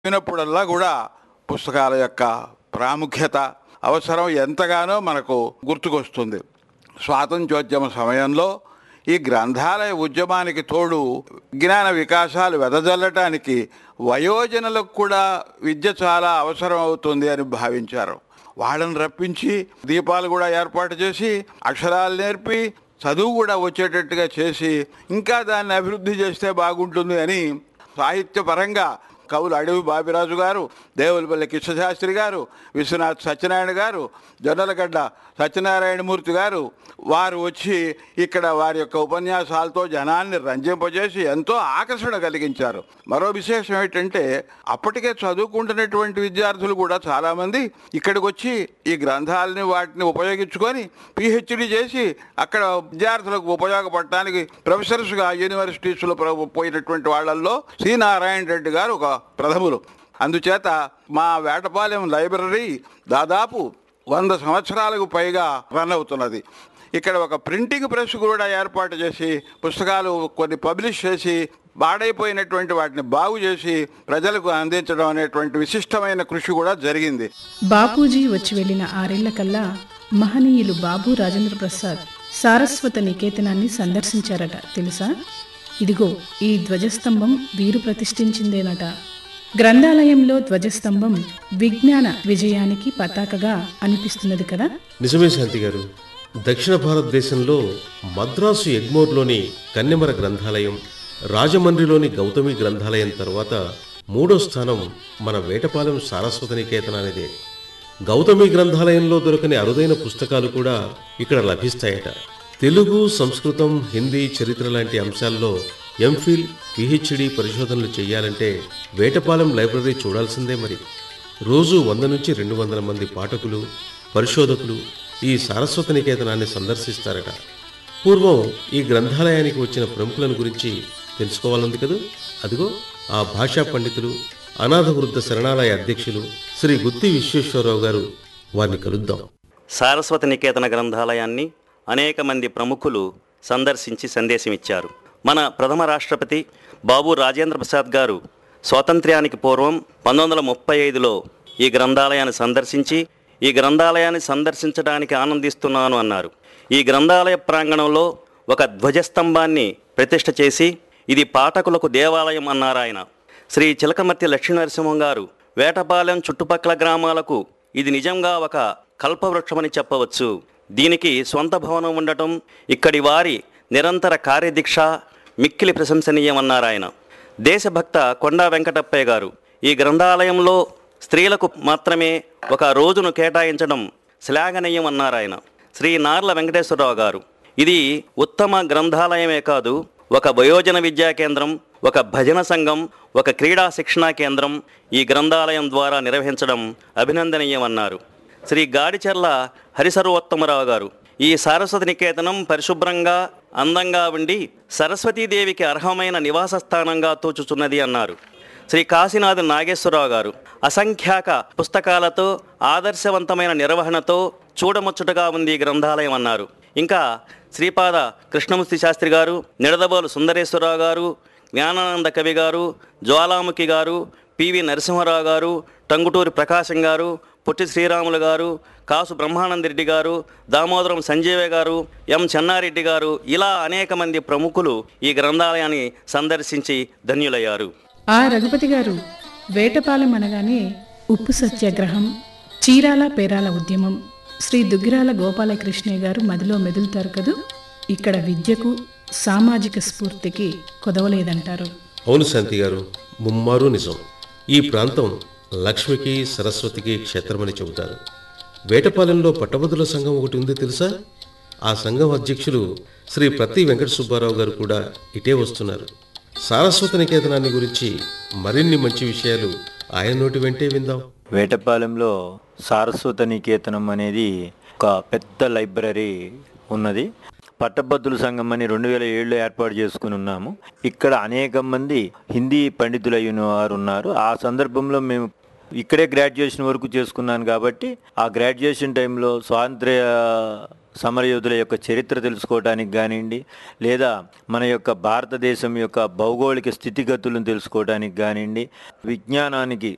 చదివినప్పుడల్లా కూడా పుస్తకాల యొక్క ప్రాముఖ్యత అవసరం ఎంతగానో మనకు గుర్తుకొస్తుంది స్వాతంత్ర్యోద్యమ సమయంలో ఈ గ్రంథాలయ ఉద్యమానికి తోడు విజ్ఞాన వికాసాలు వెదజల్లటానికి వయోజనులకు కూడా విద్య చాలా అవసరం అవుతుంది అని భావించారు వాళ్ళని రప్పించి దీపాలు కూడా ఏర్పాటు చేసి అక్షరాలు నేర్పి చదువు కూడా వచ్చేటట్టుగా చేసి ఇంకా దాన్ని అభివృద్ధి చేస్తే బాగుంటుంది అని సాహిత్యపరంగా కవులు అడవి బాపిరాజు గారు దేవులపల్లి కృష్ణశాస్త్రి గారు విశ్వనాథ్ సత్యనారాయణ గారు జొన్నలగడ్డ సత్యనారాయణమూర్తి గారు వారు వచ్చి ఇక్కడ వారి యొక్క ఉపన్యాసాలతో జనాన్ని రంజింపజేసి ఎంతో ఆకర్షణ కలిగించారు మరో విశేషం ఏంటంటే అప్పటికే చదువుకుంటున్నటువంటి విద్యార్థులు కూడా చాలామంది ఇక్కడికి వచ్చి ఈ గ్రంథాలని వాటిని ఉపయోగించుకొని పిహెచ్డి చేసి అక్కడ విద్యార్థులకు ఉపయోగపడటానికి ప్రొఫెసర్స్గా యూనివర్సిటీస్లో ప్ర- పోయినటువంటి వాళ్ళల్లో సి నారాయణ రెడ్డి గారు ఒక ప్రథములు అందుచేత మా వేటపాలెం లైబ్రరీ దాదాపు వంద సంవత్సరాలకు పైగా రన్ అవుతున్నది ఇక్కడ ఒక ప్రింటింగ్ ప్రెస్ కూడా ఏర్పాటు చేసి పుస్తకాలు కొన్ని పబ్లిష్ చేసి పాడైపోయినటువంటి వాటిని బాగు చేసి ప్రజలకు అందించడం అనేటువంటి విశిష్టమైన కృషి కూడా జరిగింది బాపూజీ వచ్చి వెళ్లిన ఆరేళ్ల కల్లా మహనీయులు బాబు రాజేంద్ర ప్రసాద్ సారస్వత నికేతనాన్ని సందర్శించారట తెలుసా ఇదిగో ఈ ధ్వజస్తంభం వీరు ప్రతిష్ఠించిందేనట గ్రంథాలయంలో ధ్వజస్తంభం విజ్ఞాన విజయానికి పతాకగా అనిపిస్తున్నది కదా నిజమే శాంతి గారు దక్షిణ భారతదేశంలో మద్రాసు ఎగ్మోర్లోని కన్నెమర గ్రంథాలయం రాజమండ్రిలోని గౌతమి గ్రంథాలయం తర్వాత మూడో స్థానం మన వేటపాలెం సారస్వత నికేతనానిదే గౌతమి గ్రంథాలయంలో దొరకని అరుదైన పుస్తకాలు కూడా ఇక్కడ లభిస్తాయట తెలుగు సంస్కృతం హిందీ చరిత్ర లాంటి అంశాల్లో ఎంఫిల్ పిహెచ్డి పరిశోధనలు చేయాలంటే వేటపాలెం లైబ్రరీ చూడాల్సిందే మరి రోజు వంద నుంచి రెండు వందల మంది పాఠకులు పరిశోధకులు ఈ సారస్వత నికేతనాన్ని సందర్శిస్తారట పూర్వం ఈ గ్రంథాలయానికి వచ్చిన ప్రముఖులను గురించి తెలుసుకోవాలంది కదూ అదిగో ఆ భాషా పండితులు అనాథ వృద్ధ శరణాలయ అధ్యక్షులు శ్రీ గుత్తి విశ్వేశ్వరరావు గారు వారిని కలుద్దాం సారస్వత నికేతన గ్రంథాలయాన్ని అనేక మంది ప్రముఖులు సందర్శించి సందేశమిచ్చారు మన ప్రథమ రాష్ట్రపతి బాబు రాజేంద్ర ప్రసాద్ గారు స్వాతంత్ర్యానికి పూర్వం పంతొమ్మిది వందల ముప్పై ఐదులో ఈ గ్రంథాలయాన్ని సందర్శించి ఈ గ్రంథాలయాన్ని సందర్శించడానికి ఆనందిస్తున్నాను అన్నారు ఈ గ్రంథాలయ ప్రాంగణంలో ఒక ధ్వజస్తంభాన్ని ప్రతిష్ఠ చేసి ఇది పాఠకులకు దేవాలయం అన్నారు ఆయన శ్రీ చిలకమర్తి లక్ష్మీనరసింహం గారు వేటపాలెం చుట్టుపక్కల గ్రామాలకు ఇది నిజంగా ఒక కల్పవృక్షమని చెప్పవచ్చు దీనికి స్వంత భవనం ఉండటం ఇక్కడి వారి నిరంతర కార్యదీక్ష మిక్కిలి ప్రశంసనీయమన్నారు ఆయన దేశభక్త కొండా వెంకటప్పయ్య గారు ఈ గ్రంథాలయంలో స్త్రీలకు మాత్రమే ఒక రోజును కేటాయించడం శ్లాఘనీయం అన్నారు ఆయన శ్రీ నార్ల వెంకటేశ్వరరావు గారు ఇది ఉత్తమ గ్రంథాలయమే కాదు ఒక వయోజన విద్యా కేంద్రం ఒక భజన సంఘం ఒక క్రీడా శిక్షణా కేంద్రం ఈ గ్రంథాలయం ద్వారా నిర్వహించడం అభినందనీయమన్నారు శ్రీ గాడిచెర్ల హరిసర్వోత్తమరావు గారు ఈ సారస్వతి నికేతనం పరిశుభ్రంగా అందంగా ఉండి సరస్వతీదేవికి అర్హమైన నివాస స్థానంగా తోచుచున్నది అన్నారు శ్రీ కాశీనాథ్ నాగేశ్వరరావు గారు అసంఖ్యాక పుస్తకాలతో ఆదర్శవంతమైన నిర్వహణతో చూడముచ్చటగా ఉంది ఈ గ్రంథాలయం అన్నారు ఇంకా శ్రీపాద కృష్ణమూర్తి శాస్త్రి గారు నిడదబోలు సుందరేశ్వరరావు గారు జ్ఞానానంద కవి గారు జ్వాలాముఖి గారు పివి నరసింహరావు గారు టంగుటూరి ప్రకాశం గారు పొట్టి శ్రీరాములు గారు కాసు బ్రహ్మానందరెడ్డి గారు దామోదరం సంజీవ గారు ఎం చెన్నారెడ్డి గారు ఇలా అనేక మంది ప్రముఖులు ఈ గ్రంథాలయాన్ని సందర్శించి ధన్యులయ్యారు ఆ రఘుపతి గారు వేటపాలెం అనగానే ఉప్పు సత్యాగ్రహం చీరాల పేరాల ఉద్యమం శ్రీ దుగ్గిరాల గోపాలకృష్ణయ్య గారు మదిలో మెదులుతారు కదూ ఇక్కడ విద్యకు సామాజిక స్ఫూర్తికి కొదవలేదంటారు అవును శాంతి గారు ముమ్మారు నిజం ఈ ప్రాంతం లక్ష్మికి సరస్వతికి క్షేత్రమని చెబుతారు వేటపాలెంలో పట్టభద్రుల సంఘం ఒకటి ఉంది తెలుసా ఆ సంఘం అధ్యక్షులు శ్రీ ప్రతి వెంకట సుబ్బారావు గారు కూడా ఇటే వస్తున్నారు సారస్వత నికేతనాన్ని గురించి మరిన్ని మంచి విషయాలు ఆయన నోటి వెంటే విందాం వేటపాలెంలో సారస్వత నికేతనం అనేది ఒక పెద్ద లైబ్రరీ ఉన్నది పట్టభద్రుల సంఘం అని రెండు వేల ఏడులో ఏర్పాటు చేసుకుని ఉన్నాము ఇక్కడ అనేక మంది హిందీ పండితులు అయిన వారు ఉన్నారు ఆ సందర్భంలో మేము ఇక్కడే గ్రాడ్యుయేషన్ వరకు చేసుకున్నాను కాబట్టి ఆ గ్రాడ్యుయేషన్ టైంలో స్వాతంత్ర్య సమరయోధుల యొక్క చరిత్ర తెలుసుకోవడానికి కానివ్వండి లేదా మన యొక్క భారతదేశం యొక్క భౌగోళిక స్థితిగతులను తెలుసుకోవడానికి కానివ్వండి విజ్ఞానానికి